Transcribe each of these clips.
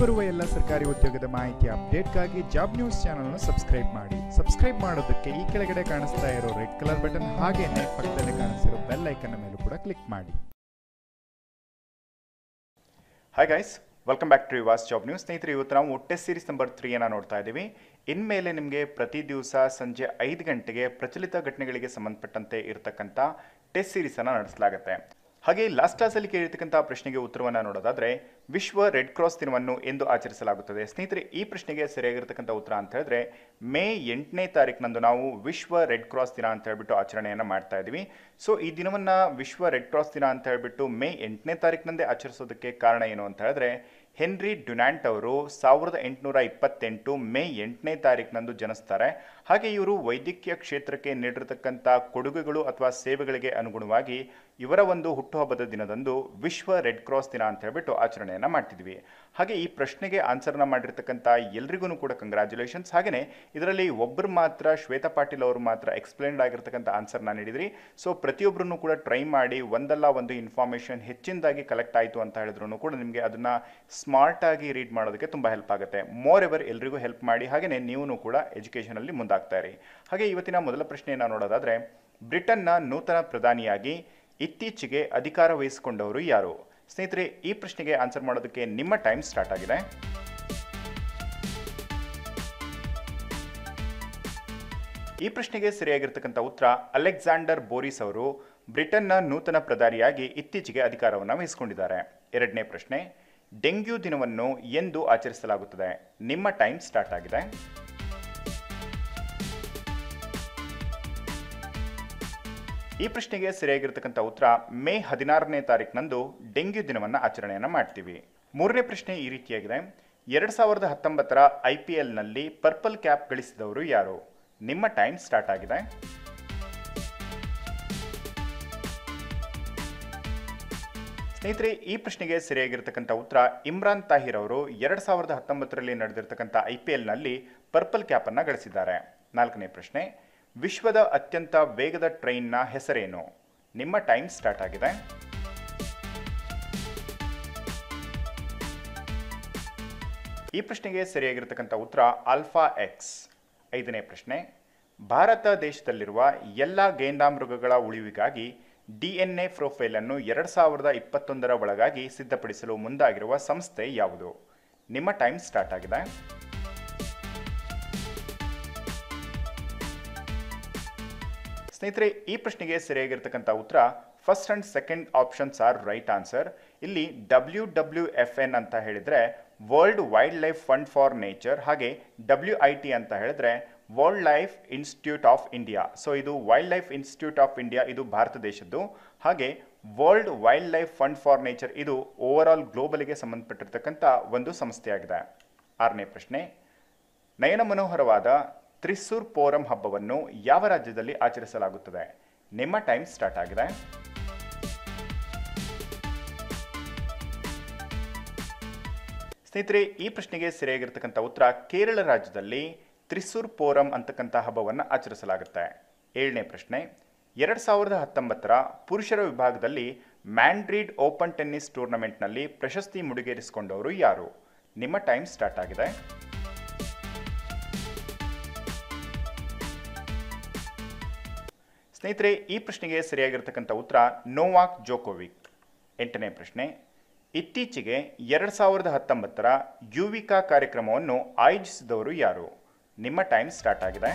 ಬರುವ ಎಲ್ಲ ಸರ್ಕಾರಿ ಉದ್ಯೋಗದ ಮಾಹಿತಿ ಅಪ್ಡೇಟ್ಗಾಗಿ ಜಾಬ್ ನ್ಯೂಸ್ ಚಾನಲ್ನ ಸಬ್ಸ್ಕ್ರೈಬ್ ಮಾಡಿ ಸಬ್ಸ್ಕ್ರೈಬ್ ಮಾಡೋದಕ್ಕೆ ಈ ಕೆಳಗಡೆ ಕಾಣಿಸ್ತಾ ಇರೋ ರೆಡ್ ಕಲರ್ ಬಟನ್ ಹಾಗೇನೆ ಪಕ್ಕದಲ್ಲಿ ಕಾಣಿಸ್ತಿರೋ ಬೆಲ್ ಐಕನ್ ಮೇಲೂ ಕೂಡ ಕ್ಲಿಕ್ ಮಾಡಿ hi guys welcome back to Yuva's job news ಸ್ನೇಹಿತರೆ ಇವತ್ತು ನಾವು ಟೆಸ್ಟ್ ಸೀರೀಸ್ ನಂಬರ್ ತ್ರೀಯನ್ನು ನೋಡ್ತಾ ಇದ್ದೀವಿ ಇನ್ಮೇಲೆ ನಿಮಗೆ ಪ್ರತಿ ದಿವಸ ಸಂಜೆ ಐದು ಗಂಟೆಗೆ ಪ್ರಚಲಿತ ಘಟನೆಗಳಿಗೆ ಸಂಬಂಧಪಟ್ಟಂತೆ ಇರತಕ್ಕಂಥ ಟೆಸ್ಟ್ ಸೀರೀಸನ್ನು ನಡೆಸಲಾಗುತ್ತೆ ಹಾಗೆ ಲಾಸ್ಟ್ ಕ್ಲಾಸಲ್ಲಿ ಕೇಳಿರ್ತಕ್ಕಂಥ ಪ್ರಶ್ನೆಗೆ ಉತ್ತರವನ್ನು ನೋಡೋದಾದ್ರೆ ವಿಶ್ವ ರೆಡ್ ಕ್ರಾಸ್ ದಿನವನ್ನು ಎಂದು ಆಚರಿಸಲಾಗುತ್ತದೆ ಸ್ನೇಹಿತರೆ ಈ ಪ್ರಶ್ನೆಗೆ ಸರಿಯಾಗಿರ್ತಕ್ಕಂಥ ಉತ್ತರ ಅಂತ ಹೇಳಿದ್ರೆ ಮೇ ಎಂಟನೇ ತಾರೀಕಿನಂದು ನಾವು ವಿಶ್ವ ರೆಡ್ ಕ್ರಾಸ್ ದಿನ ಅಂತ ಹೇಳ್ಬಿಟ್ಟು ಆಚರಣೆಯನ್ನು ಮಾಡ್ತಾ ಇದ್ದೀವಿ ಸೊ ಈ ದಿನವನ್ನು ವಿಶ್ವ ರೆಡ್ ಕ್ರಾಸ್ ದಿನ ಅಂತ ಹೇಳ್ಬಿಟ್ಟು ಮೇ ಎಂಟನೇ ತಾರೀಕಿನಂದೇ ಆಚರಿಸೋದಕ್ಕೆ ಕಾರಣ ಏನು ಅಂತ ಹೇಳಿದ್ರೆ ಹೆನ್ರಿ ಡ್ಯುನಾಂಟ್ ಅವರು ಸಾವಿರದ ಎಂಟುನೂರ ಇಪ್ಪತ್ತೆಂಟು ಮೇ ಎಂಟನೇ ತಾರೀಕಿನಂದು ಜನಿಸ್ತಾರೆ ಹಾಗೆ ಇವರು ವೈದ್ಯಕೀಯ ಕ್ಷೇತ್ರಕ್ಕೆ ನೀಡಿರತಕ್ಕಂಥ ಕೊಡುಗೆಗಳು ಅಥವಾ ಸೇವೆಗಳಿಗೆ ಅನುಗುಣವಾಗಿ ಇವರ ಒಂದು ಹುಟ್ಟುಹಬ್ಬದ ದಿನದಂದು ವಿಶ್ವ ರೆಡ್ ಕ್ರಾಸ್ ದಿನ ಅಂತ ಹೇಳ್ಬಿಟ್ಟು ಆಚರಣೆಯನ್ನು ಮಾಡ್ತಿದ್ವಿ ಹಾಗೆ ಈ ಪ್ರಶ್ನೆಗೆ ಆನ್ಸರ್ನ ಮಾಡಿರ್ತಕ್ಕಂಥ ಎಲ್ರಿಗೂ ಕೂಡ ಕಂಗ್ರ್ಯಾಚುಲೇಷನ್ಸ್ ಹಾಗೆಯೇ ಇದರಲ್ಲಿ ಒಬ್ಬರು ಮಾತ್ರ ಶ್ವೇತಾ ಪಾಟೀಲ್ ಅವರು ಮಾತ್ರ ಎಕ್ಸ್ಪ್ಲೇನ್ಡ್ ಆಗಿರ್ತಕ್ಕಂಥ ಆನ್ಸರ್ನ ನೀಡಿದ್ರಿ ಸೊ ಪ್ರತಿಯೊಬ್ಬರನ್ನು ಕೂಡ ಟ್ರೈ ಮಾಡಿ ಒಂದಲ್ಲ ಒಂದು ಇನ್ಫಾರ್ಮೇಷನ್ ಹೆಚ್ಚಿನದಾಗಿ ಕಲೆಕ್ಟ್ ಆಯಿತು ಅಂತ ಹೇಳಿದ್ರು ಕೂಡ ನಿಮಗೆ ಅದನ್ನು ಸ್ಮಾರ್ಟ್ ಆಗಿ ರೀಡ್ ಮಾಡೋದಕ್ಕೆ ತುಂಬ ಹೆಲ್ಪ್ ಆಗುತ್ತೆ ಮೋರ್ ಎವರ್ ಎಲ್ರಿಗೂ ಹೆಲ್ಪ್ ಮಾಡಿ ಹಾಗೆಯೇ ನೀವು ಕೂಡ ಎಜುಕೇಷನಲ್ಲಿ ಮುಂದಾಗ್ತಾ ಇರಿ ಹಾಗೆ ಇವತ್ತಿನ ಮೊದಲ ಪ್ರಶ್ನೆಯನ್ನು ನೋಡೋದಾದರೆ ಬ್ರಿಟನ್ನ ನೂತನ ಪ್ರಧಾನಿಯಾಗಿ ಇತ್ತೀಚೆಗೆ ಅಧಿಕಾರ ವಹಿಸಿಕೊಂಡವರು ಯಾರು ಸ್ನೇಹಿತರೆ ಈ ಪ್ರಶ್ನೆಗೆ ಆನ್ಸರ್ ಮಾಡೋದಕ್ಕೆ ನಿಮ್ಮ ಟೈಮ್ ಸ್ಟಾರ್ಟ್ ಆಗಿದೆ ಈ ಪ್ರಶ್ನೆಗೆ ಸರಿಯಾಗಿರ್ತಕ್ಕಂಥ ಉತ್ತರ ಅಲೆಕ್ಸಾಂಡರ್ ಬೋರಿಸ್ ಅವರು ಬ್ರಿಟನ್ನ ನೂತನ ಪ್ರಧಾನಿಯಾಗಿ ಇತ್ತೀಚೆಗೆ ಅಧಿಕಾರವನ್ನು ವಹಿಸಿಕೊಂಡಿದ್ದಾರೆ ಎರಡನೇ ಪ್ರಶ್ನೆ ಡೆಂಗ್ಯೂ ದಿನವನ್ನು ಎಂದು ಆಚರಿಸಲಾಗುತ್ತದೆ ನಿಮ್ಮ ಟೈಮ್ ಸ್ಟಾರ್ಟ್ ಆಗಿದೆ ಈ ಪ್ರಶ್ನೆಗೆ ಸರಿಯಾಗಿರ್ತಕ್ಕಂಥ ಉತ್ತರ ಮೇ ಹದಿನಾರನೇ ತಾರೀಕಿನಂದು ಡೆಂಗ್ಯೂ ದಿನವನ್ನು ಆಚರಣೆಯನ್ನು ಮಾಡ್ತೀವಿ ಮೂರನೇ ಪ್ರಶ್ನೆ ಈ ರೀತಿಯಾಗಿದೆ ಎರಡು ಸಾವಿರದ ಹತ್ತೊಂಬತ್ತರ ಐ ಪಿ ಎಲ್ನಲ್ಲಿ ಪರ್ಪಲ್ ಕ್ಯಾಪ್ ಗಳಿಸಿದವರು ಯಾರು ನಿಮ್ಮ ಟೈಮ್ ಸ್ಟಾರ್ಟ್ ಆಗಿದೆ ಸ್ನೇಹಿತರೆ ಈ ಪ್ರಶ್ನೆಗೆ ಸರಿಯಾಗಿರ್ತಕ್ಕಂಥ ಉತ್ತರ ಇಮ್ರಾನ್ ತಾಹಿರ್ ಅವರು ಎರಡು ಸಾವಿರದ ಹತ್ತೊಂಬತ್ತರಲ್ಲಿ ನಡೆದಿರ್ತಕ್ಕಂಥ ಐ ಪಿ ಎಲ್ನಲ್ಲಿ ಪರ್ಪಲ್ ಕ್ಯಾಪನ್ನು ಗಳಿಸಿದ್ದಾರೆ ನಾಲ್ಕನೇ ಪ್ರಶ್ನೆ ವಿಶ್ವದ ಅತ್ಯಂತ ವೇಗದ ಟ್ರೈನ್ನ ಹೆಸರೇನು ನಿಮ್ಮ ಟೈಮ್ ಸ್ಟಾರ್ಟ್ ಆಗಿದೆ ಈ ಪ್ರಶ್ನೆಗೆ ಸರಿಯಾಗಿರ್ತಕ್ಕಂಥ ಉತ್ತರ ಆಲ್ಫಾ ಎಕ್ಸ್ ಐದನೇ ಪ್ರಶ್ನೆ ಭಾರತ ದೇಶದಲ್ಲಿರುವ ಎಲ್ಲ ಗೇಂಡಾಮೃಗಗಳ ಉಳಿವಿಗಾಗಿ ಡಿಎನ್ಎ ಪ್ರೊಫೈಲ್ ಅನ್ನು ಎರಡು ಸಾವಿರದ ಇಪ್ಪತ್ತೊಂದರ ಒಳಗಾಗಿ ಸಿದ್ಧಪಡಿಸಲು ಮುಂದಾಗಿರುವ ಸಂಸ್ಥೆ ಯಾವುದು ನಿಮ್ಮ ಟೈಮ್ ಸ್ಟಾರ್ಟ್ ಆಗಿದೆ ಸ್ನೇಹಿತರೆ ಈ ಪ್ರಶ್ನೆಗೆ ಸರಿಯಾಗಿರ್ತಕ್ಕಂಥ ಉತ್ತರ first and second options are right answer ಇಲ್ಲಿ ಡಬ್ಲ್ಯೂ ಡಬ್ಲ್ಯೂ ಎಫ್ ಎನ್ ಅಂತ ಹೇಳಿದ್ರೆ world wildlife fund for nature ಹಾಗೆ ಡಬ್ಲ್ಯೂ ಐ ಟಿ ಅಂತ ಹೇಳಿದ್ರೆ world life institute of India so ಇದು wildlife institute of India ಇದು ಭಾರತ ದೇಶದ್ದು ಹಾಗೆ world wildlife fund for nature ಇದು ಓವರ್ ಆಲ್ ಗ್ಲೋಬಲ್ಗೆ ಸಂಬಂಧಪಟ್ಟಿರ್ತಕ್ಕಂಥ ಒಂದು ಸಂಸ್ಥೆಯಾಗಿದೆ ಆರನೇ ಪ್ರಶ್ನೆ ನಯನ ಮನೋಹರವಾದ ತ್ರಿಸೂರ್ ಪೋರಂ ಹಬ್ಬವನ್ನು ಯಾವ ರಾಜ್ಯದಲ್ಲಿ ಆಚರಿಸಲಾಗುತ್ತದೆ ನಿಮ್ಮ ಟೈಮ್ ಸ್ಟಾರ್ಟ್ ಆಗಿದೆ ಸ್ನೇಹಿತರೆ ಈ ಪ್ರಶ್ನೆಗೆ ಸರಿಯಾಗಿರ್ತಕ್ಕಂಥ ಉತ್ತರ ಕೇರಳ ರಾಜ್ಯದಲ್ಲಿ ತ್ರಿಸೂರ್ ಪೋರಂ ಅಂತಕ್ಕಂಥ ಹಬ್ಬವನ್ನು ಆಚರಿಸಲಾಗುತ್ತೆ ಏಳನೇ ಪ್ರಶ್ನೆ ಎರಡು ಸಾವಿರದ ಹತ್ತೊಂಬತ್ತರ ಪುರುಷರ ವಿಭಾಗದಲ್ಲಿ ಮ್ಯಾಂಡ್ರಿಡ್ ಓಪನ್ ಟೆನ್ನಿಸ್ ಟೂರ್ನಮೆಂಟ್ನಲ್ಲಿ ಪ್ರಶಸ್ತಿ ಮುಡಿಗೇರಿಸಿಕೊಂಡವರು ಯಾರು ನಿಮ್ಮ ಟೈಮ್ ಸ್ಟಾರ್ಟ್ ಆಗಿದೆ ಸ್ನೇಹಿತರೆ ಈ ಪ್ರಶ್ನೆಗೆ ಸರಿಯಾಗಿರ್ತಕ್ಕಂಥ ಉತ್ತರ ನೋವಾಕ್ ಜೋಕೋವಿಕ್ ಎಂಟನೇ ಪ್ರಶ್ನೆ ಇತ್ತೀಚೆಗೆ ಎರಡು ಸಾವಿರದ ಹತ್ತೊಂಬತ್ತರ ಯುವಿಕಾ ಕಾರ್ಯಕ್ರಮವನ್ನು ಆಯೋಜಿಸಿದವರು ಯಾರು ನಿಮ್ಮ ಟೈಮ್ ಸ್ಟಾರ್ಟ್ ಆಗಿದೆ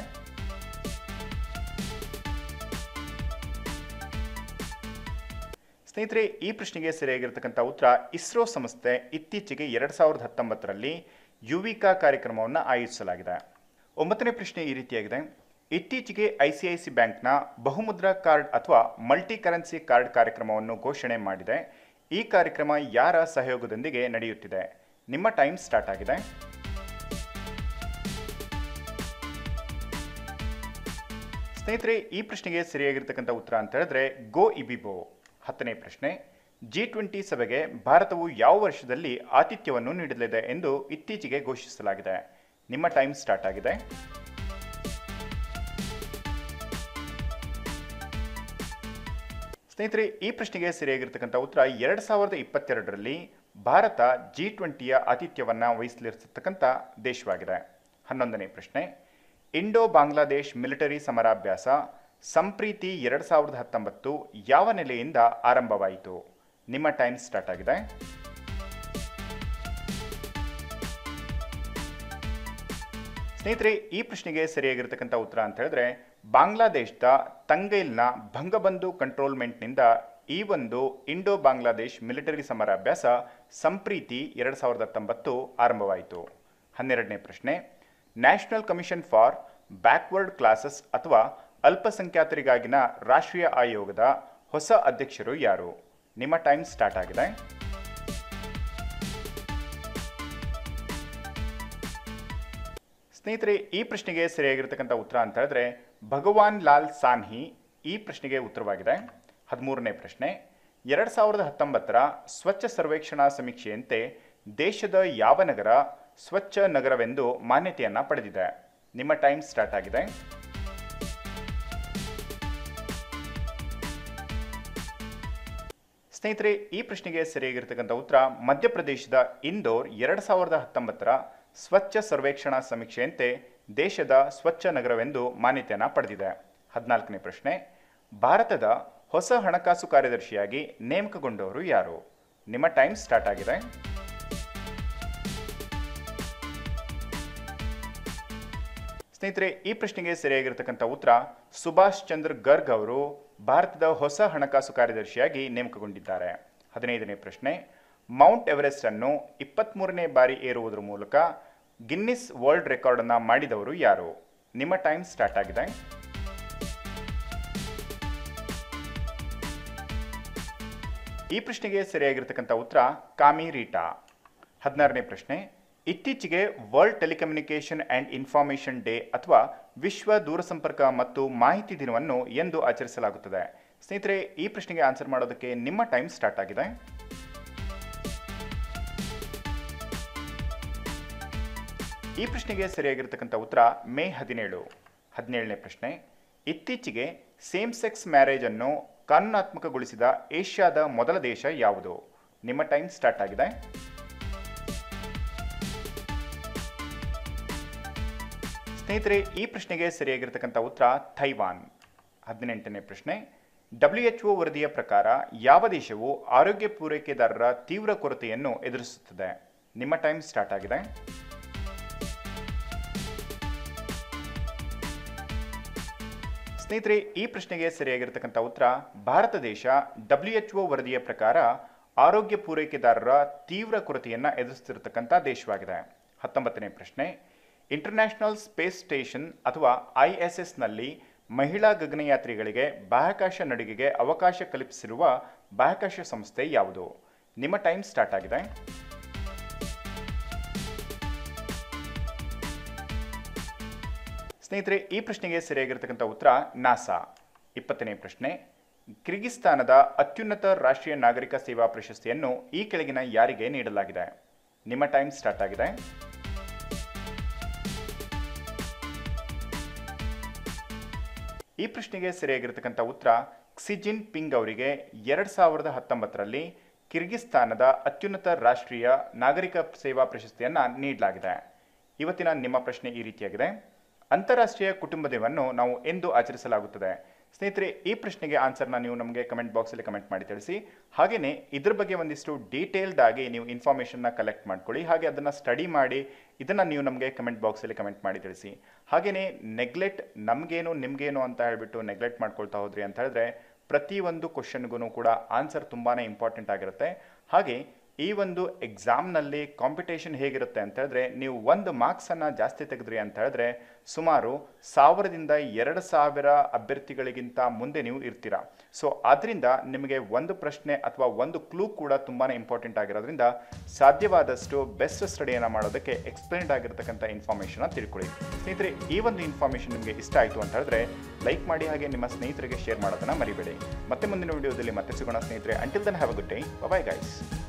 ಸ್ನೇಹಿತರೆ ಈ ಪ್ರಶ್ನೆಗೆ ಸರಿಯಾಗಿರ್ತಕ್ಕಂಥ ಉತ್ತರ ಇಸ್ರೋ ಸಂಸ್ಥೆ ಇತ್ತೀಚೆಗೆ ಎರಡು ಸಾವಿರದ ಹತ್ತೊಂಬತ್ತರಲ್ಲಿ ಯುವಿಕಾ ಕಾರ್ಯಕ್ರಮವನ್ನು ಆಯೋಜಿಸಲಾಗಿದೆ ಒಂಬತ್ತನೇ ಪ್ರಶ್ನೆ ಈ ರೀತಿಯಾಗಿದೆ ಇತ್ತೀಚೆಗೆ ಐ ಸಿ ಐ ಸಿ ಬ್ಯಾಂಕ್ನ ಬಹುಮುದ್ರಾ ಕಾರ್ಡ್ ಅಥವಾ ಮಲ್ಟಿ ಕರೆನ್ಸಿ ಕಾರ್ಡ್ ಕಾರ್ಯಕ್ರಮವನ್ನು ಘೋಷಣೆ ಮಾಡಿದೆ ಈ ಕಾರ್ಯಕ್ರಮ ಯಾರ ಸಹಯೋಗದೊಂದಿಗೆ ನಡೆಯುತ್ತಿದೆ ನಿಮ್ಮ ಟೈಮ್ ಸ್ಟಾರ್ಟ್ ಆಗಿದೆ ಸ್ನೇಹಿತರೆ ಈ ಪ್ರಶ್ನೆಗೆ ಸರಿಯಾಗಿರ್ತಕ್ಕಂಥ ಉತ್ತರ ಅಂತ ಹೇಳಿದ್ರೆ ಗೋ ಇಬಿಬೋ ಹತ್ತನೇ ಪ್ರಶ್ನೆ ಜಿ ಟ್ವೆಂಟಿ ಸಭೆಗೆ ಭಾರತವು ಯಾವ ವರ್ಷದಲ್ಲಿ ಆತಿಥ್ಯವನ್ನು ನೀಡಲಿದೆ ಎಂದು ಇತ್ತೀಚೆಗೆ ಘೋಷಿಸಲಾಗಿದೆ ನಿಮ್ಮ ಟೈಮ್ ಸ್ಟಾರ್ಟ್ ಆಗಿದೆ ಸ್ನೇಹಿತರೆ ಈ ಪ್ರಶ್ನೆಗೆ ಸರಿಯಾಗಿರ್ತಕ್ಕಂಥ ಉತ್ತರ ಎರಡು ಸಾವಿರದ ಇಪ್ಪತ್ತೆರಡರಲ್ಲಿ ಭಾರತ ಜಿ ಟ್ವೆಂಟಿಯ ಆತಿಥ್ಯವನ್ನು ವಹಿಸಲಿರ್ತಕ್ಕಂಥ ದೇಶವಾಗಿದೆ ಹನ್ನೊಂದನೇ ಪ್ರಶ್ನೆ ಇಂಡೋ ಬಾಂಗ್ಲಾದೇಶ್ ಮಿಲಿಟರಿ ಸಮರಾಭ್ಯಾಸ ಸಂಪ್ರೀತಿ ಎರಡು ಸಾವಿರದ ಹತ್ತೊಂಬತ್ತು ಯಾವ ನೆಲೆಯಿಂದ ಆರಂಭವಾಯಿತು ನಿಮ್ಮ ಟೈಮ್ ಸ್ಟಾರ್ಟ್ ಆಗಿದೆ ಸ್ನೇಹಿತರೆ ಈ ಪ್ರಶ್ನೆಗೆ ಸರಿಯಾಗಿರ್ತಕ್ಕಂಥ ಉತ್ತರ ಅಂತ ಹೇಳಿದ್ರೆ ಬಾಂಗ್ಲಾದೇಶದ ತಂಗೈಲ್ನ ಭಂಗಬಂಧು ಕಂಟ್ರೋಲ್ಮೆಂಟ್ನಿಂದ ಈ ಒಂದು ಇಂಡೋ ಬಾಂಗ್ಲಾದೇಶ್ ಮಿಲಿಟರಿ ಸಮರಾಭ್ಯಾಸ ಸಂಪ್ರೀತಿ ಎರಡು ಸಾವಿರದ ಹತ್ತೊಂಬತ್ತು ಆರಂಭವಾಯಿತು ಹನ್ನೆರಡನೇ ಪ್ರಶ್ನೆ national commission for backward classes ಅಥವಾ ಅಲ್ಪಸಂಖ್ಯಾತರಿಗಾಗಿನ ರಾಷ್ಟ್ರೀಯ ಆಯೋಗದ ಹೊಸ ಅಧ್ಯಕ್ಷರು ಯಾರು ನಿಮ್ಮ ಟೈಮ್ ಸ್ಟಾರ್ಟ್ ಆಗಿದೆ ಸ್ನೇಹಿತರೆ ಈ ಪ್ರಶ್ನೆಗೆ ಸರಿಯಾಗಿರ್ತಕ್ಕಂಥ ಉತ್ತರ ಅಂತ ಹೇಳಿದ್ರೆ ಭಗವಾನ್ ಲಾಲ್ ಸಾನ್ಹಿ ಈ ಪ್ರಶ್ನೆಗೆ ಉತ್ತರವಾಗಿದೆ ಹದಿಮೂರನೇ ಪ್ರಶ್ನೆ ಎರಡು ಸಾವಿರದ ಹತ್ತೊಂಬತ್ತರ ಸ್ವಚ್ಛ ಸರ್ವೇಕ್ಷಣಾ ಸಮೀಕ್ಷೆಯಂತೆ ದೇಶದ ಯಾವ ನಗರ ಸ್ವಚ್ಛ ನಗರವೆಂದು ಮಾನ್ಯತೆಯನ್ನ ಪಡೆದಿದೆ ನಿಮ್ಮ ಟೈಮ್ ಸ್ಟಾರ್ಟ್ ಆಗಿದೆ ಸ್ನೇಹಿತರೆ ಈ ಪ್ರಶ್ನೆಗೆ ಸರಿಯಾಗಿರ್ತಕ್ಕಂಥ ಉತ್ತರ ಮಧ್ಯಪ್ರದೇಶದ ಇಂದೋರ್ ಎರಡು ಸಾವಿರದ ಹತ್ತೊಂಬತ್ತರ ಸ್ವಚ್ಛ ಸರ್ವೇಕ್ಷಣಾ ಸಮೀಕ್ಷೆಯಂತೆ ದೇಶದ ಸ್ವಚ್ಛ ನಗರವೆಂದು ಮಾನ್ಯತೆಯನ್ನು ಪಡೆದಿದೆ ಹದಿನಾಲ್ಕನೇ ಪ್ರಶ್ನೆ ಭಾರತದ ಹೊಸ ಹಣಕಾಸು ಕಾರ್ಯದರ್ಶಿಯಾಗಿ ನೇಮಕಗೊಂಡವರು ಯಾರು ನಿಮ್ಮ ಟೈಮ್ ಸ್ಟಾರ್ಟ್ ಆಗಿದೆ ಸ್ನೇಹಿತರೆ ಈ ಪ್ರಶ್ನೆಗೆ ಸರಿಯಾಗಿರ್ತಕ್ಕಂಥ ಉತ್ತರ ಸುಭಾಷ್ ಚಂದ್ರ ಗರ್ಗ್ ಅವರು ಭಾರತದ ಹೊಸ ಹಣಕಾಸು ಕಾರ್ಯದರ್ಶಿಯಾಗಿ ನೇಮಕಗೊಂಡಿದ್ದಾರೆ ಹದಿನೈದನೇ ಪ್ರಶ್ನೆ ಮೌಂಟ್ ಎವರೆಸ್ಟ್ ಅನ್ನು ಇಪ್ಪತ್ತ್ಮೂರನೇ ಬಾರಿ ಏರುವುದರ ಮೂಲಕ ಗಿನ್ನಿಸ್ ವರ್ಲ್ಡ್ ರೆಕಾರ್ಡ್ ಅನ್ನ ಮಾಡಿದವರು ಯಾರು ನಿಮ್ಮ ಟೈಮ್ ಸ್ಟಾರ್ಟ್ ಆಗಿದೆ ಈ ಪ್ರಶ್ನೆಗೆ ಸರಿಯಾಗಿರ್ತಕ್ಕಂಥ ಉತ್ತರ ಕಾಮಿ ರೀಟಾ ಹದಿನಾರನೇ ಪ್ರಶ್ನೆ ಇತ್ತೀಚೆಗೆ world telecommunication and information day ಅಥವಾ ವಿಶ್ವ ದೂರಸಂಪರ್ಕ ಮತ್ತು ಮಾಹಿತಿ ದಿನವನ್ನು ಎಂದು ಆಚರಿಸಲಾಗುತ್ತದೆ ಸ್ನೇಹಿತರೆ ಈ ಪ್ರಶ್ನೆಗೆ ಆನ್ಸರ್ ಮಾಡೋದಕ್ಕೆ ನಿಮ್ಮ ಟೈಮ್ ಸ್ಟಾರ್ಟ್ ಆಗಿದೆ ಈ ಪ್ರಶ್ನೆಗೆ ಸರಿಯಾಗಿರ್ತಕ್ಕಂಥ ಉತ್ತರ ಮೇ ಹದಿನೇಳು ಹದಿನೇಳನೇ ಪ್ರಶ್ನೆ ಇತ್ತೀಚೆಗೆ ಸೇಮ್ ಸೆಕ್ಸ್ ಮ್ಯಾರೇಜ್ ಅನ್ನು ಕಾನೂನಾತ್ಮಕಗೊಳಿಸಿದ ಏಷ್ಯಾದ ಮೊದಲ ದೇಶ ಯಾವುದು ನಿಮ್ಮ ಟೈಮ್ ಸ್ಟಾರ್ಟ್ ಆಗಿದೆ ಸ್ನೇಹಿತರೆ ಈ ಪ್ರಶ್ನೆಗೆ ಸರಿಯಾಗಿರ್ತಕ್ಕಂಥ ಉತ್ತರ ಥೈವಾನ್ ಹದಿನೆಂಟನೇ ಪ್ರಶ್ನೆ ಡಬ್ಲ್ಯೂ ಎಚ್ ಒ ವರದಿಯ ಪ್ರಕಾರ ಯಾವ ದೇಶವು ಆರೋಗ್ಯ ಪೂರೈಕೆದಾರರ ತೀವ್ರ ಕೊರತೆಯನ್ನು ಎದುರಿಸುತ್ತದೆ ನಿಮ್ಮ ಟೈಮ್ ಸ್ಟಾರ್ಟ್ ಆಗಿದೆ ಸ್ನೇಹಿತರೆ ಈ ಪ್ರಶ್ನೆಗೆ ಸರಿಯಾಗಿರ್ತಕ್ಕಂಥ ಉತ್ತರ ಭಾರತ ದೇಶ ಡಬ್ಲ್ಯೂ ಎಚ್ ಒ ವರದಿಯ ಪ್ರಕಾರ ಆರೋಗ್ಯ ಪೂರೈಕೆದಾರರ ತೀವ್ರ ಕೊರತೆಯನ್ನು ಎದುರಿಸುತ್ತಿರತಕ್ಕಂಥ ದೇಶವಾಗಿದೆ ಹತ್ತೊಂಬತ್ತನೇ ಪ್ರಶ್ನೆ ಇಂಟರ್ನ್ಯಾಷನಲ್ ಸ್ಪೇಸ್ ಸ್ಟೇಷನ್ ಅಥವಾ ಐ ಎಸ್ ಎಸ್ನಲ್ಲಿ ಮಹಿಳಾ ಗಗನಯಾತ್ರಿಗಳಿಗೆ ಬಾಹ್ಯಾಕಾಶ ನಡಿಗೆಗೆ ಅವಕಾಶ ಕಲ್ಪಿಸಿರುವ ಬಾಹ್ಯಾಕಾಶ ಸಂಸ್ಥೆ ಯಾವುದು ನಿಮ್ಮ ಟೈಮ್ ಸ್ಟಾರ್ಟ್ ಆಗಿದೆ ಸ್ನೇಹಿತರೆ ಈ ಪ್ರಶ್ನೆಗೆ ಸರಿಯಾಗಿರ್ತಕ್ಕಂಥ ಉತ್ತರ ನಾಸಾ ಇಪ್ಪತ್ತನೇ ಪ್ರಶ್ನೆ ಕಿರ್ಗಿಸ್ತಾನದ ಅತ್ಯುನ್ನತ ರಾಷ್ಟ್ರೀಯ ನಾಗರಿಕ ಸೇವಾ ಪ್ರಶಸ್ತಿಯನ್ನು ಈ ಕೆಳಗಿನ ಯಾರಿಗೆ ನೀಡಲಾಗಿದೆ ನಿಮ್ಮ ಟೈಮ್ ಸ್ಟಾರ್ಟ್ ಆಗಿದೆ ಈ ಪ್ರಶ್ನೆಗೆ ಸರಿಯಾಗಿರ್ತಕ್ಕಂಥ ಉತ್ತರ ಕ್ಸಿಜಿನ್ ಪಿಂಗ್ ಅವರಿಗೆ ಎರಡು ಸಾವಿರದ ಹತ್ತೊಂಬತ್ತರಲ್ಲಿ ಕಿರ್ಗಿಸ್ತಾನದ ಅತ್ಯುನ್ನತ ರಾಷ್ಟ್ರೀಯ ನಾಗರಿಕ ಸೇವಾ ಪ್ರಶಸ್ತಿಯನ್ನು ನೀಡಲಾಗಿದೆ ಇವತ್ತಿನ ನಿಮ್ಮ ಪ್ರಶ್ನೆ ಈ ರೀತಿಯಾಗಿದೆ ಅಂತಾರಾಷ್ಟ್ರೀಯ ಕುಟುಂಬ ದಿನವನ್ನು ನಾವು ಎಂದು ಆಚರಿಸಲಾಗುತ್ತದೆ ಸ್ನೇಹಿತರೆ ಈ ಪ್ರಶ್ನೆಗೆ ಆನ್ಸರ್ನ ನೀವು ನಮಗೆ ಕಮೆಂಟ್ ಬಾಕ್ಸಲ್ಲಿ ಕಮೆಂಟ್ ಮಾಡಿ ತಿಳಿಸಿ ಹಾಗೆಯೇ ಇದ್ರ ಬಗ್ಗೆ ಒಂದಿಷ್ಟು ಡೀಟೇಲ್ಡ್ ಆಗಿ ನೀವು ಇನ್ಫಾರ್ಮೇಷನ್ನ ಕಲೆಕ್ಟ್ ಮಾಡ್ಕೊಳ್ಳಿ ಹಾಗೆ ಅದನ್ನು ಸ್ಟಡಿ ಮಾಡಿ ಇದನ್ನು ನೀವು ನಮಗೆ ಕಮೆಂಟ್ ಬಾಕ್ಸಲ್ಲಿ ಕಮೆಂಟ್ ಮಾಡಿ ತಿಳಿಸಿ ಹಾಗೆಯೇ ನೆಗ್ಲೆಕ್ಟ್ ನಮಗೇನು ನಿಮಗೇನು ಅಂತ ಹೇಳಿಬಿಟ್ಟು ನೆಗ್ಲೆಕ್ಟ್ ಮಾಡ್ಕೊಳ್ತಾ ಹೋದ್ರಿ ಅಂತ ಹೇಳಿದ್ರೆ ಪ್ರತಿಯೊಂದು ಕ್ವಶನ್ಗೂ ಕೂಡ ಆನ್ಸರ್ ತುಂಬಾ ಇಂಪಾರ್ಟೆಂಟ್ ಆಗಿರುತ್ತೆ ಹಾಗೆ ಈ ಒಂದು ಎಕ್ಸಾಮ್ನಲ್ಲಿ ಕಾಂಪಿಟೇಷನ್ ಹೇಗಿರುತ್ತೆ ಅಂತ ಹೇಳಿದ್ರೆ ನೀವು ಒಂದು ಮಾರ್ಕ್ಸನ್ನು ಜಾಸ್ತಿ ತೆಗೆದ್ರಿ ಅಂತ ಹೇಳಿದ್ರೆ ಸುಮಾರು ಸಾವಿರದಿಂದ ಎರಡು ಸಾವಿರ ಅಭ್ಯರ್ಥಿಗಳಿಗಿಂತ ಮುಂದೆ ನೀವು ಇರ್ತೀರಾ ಸೊ ಅದರಿಂದ ನಿಮಗೆ ಒಂದು ಪ್ರಶ್ನೆ ಅಥವಾ ಒಂದು ಕ್ಲೂ ಕೂಡ ತುಂಬಾ ಇಂಪಾರ್ಟೆಂಟ್ ಆಗಿರೋದ್ರಿಂದ ಸಾಧ್ಯವಾದಷ್ಟು ಬೆಸ್ಟ್ ಸ್ಟಡಿಯನ್ನು ಮಾಡೋದಕ್ಕೆ ಎಕ್ಸ್ಪ್ಲೇನ್ಡ್ ಆಗಿರ್ತಕ್ಕಂಥ ಇನ್ಫಾರ್ಮೇಷನ್ನ ತಿಳ್ಕೊಳ್ಳಿ ಸ್ನೇಹಿತರೆ ಈ ಒಂದು ಇನ್ಫಾರ್ಮೇಷನ್ ನಿಮಗೆ ಇಷ್ಟ ಆಯಿತು ಅಂತ ಹೇಳಿದ್ರೆ ಲೈಕ್ ಮಾಡಿ ಹಾಗೆ ನಿಮ್ಮ ಸ್ನೇಹಿತರಿಗೆ ಶೇರ್ ಮಾಡೋದನ್ನು ಮರಿಬೇಡಿ ಮತ್ತೆ ಮುಂದಿನ ವಿಡಿಯೋದಲ್ಲಿ ಮತ್ತೆ ಸಿಗೋಣ ಸ್ನೇಹಿತರೆ until then have a good day bye guys